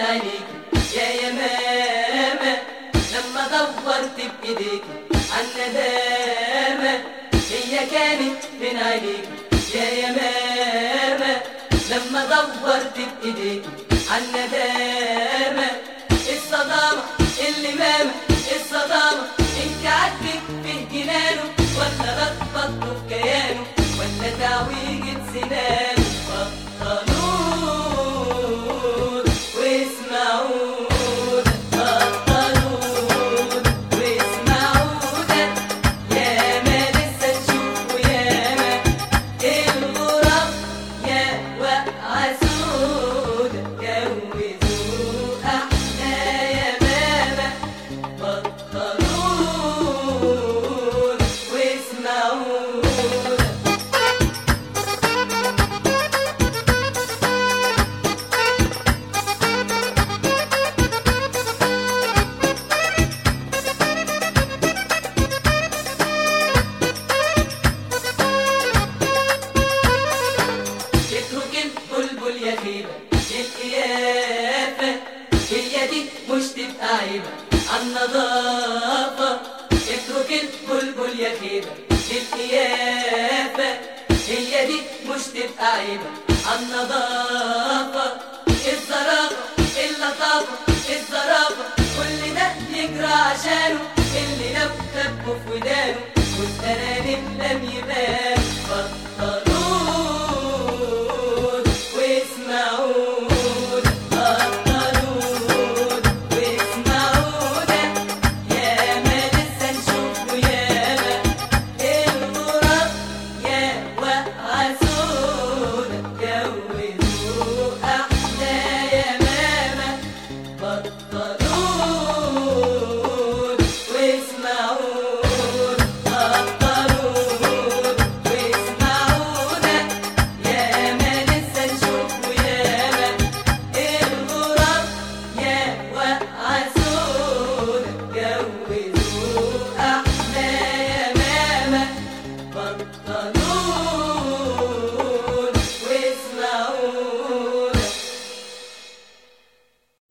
عينيك يا يمامة لما دورت بإيديك عن ندامة هي كانت من عينيك يا يمامة لما دورت بإيديك عن ندامة الصدامة اللي مامة الصدامة انت عدت في جنانه ولا لخبطته في كيانه ولا تعويجة سنانه بطلون واسمعون بطلون واسمعون ياما لسه تشوفوا ياما الغراب يا وقعة سودا جوزوا احنا يا ماما بطلون واسمعون اترك البلبل يا خيبة القيافة هي دي مش تبقى عيبة عالنظافة اترك البلبل يا خيبة القيافة هي دي مش تبقى عيبة عالنظافة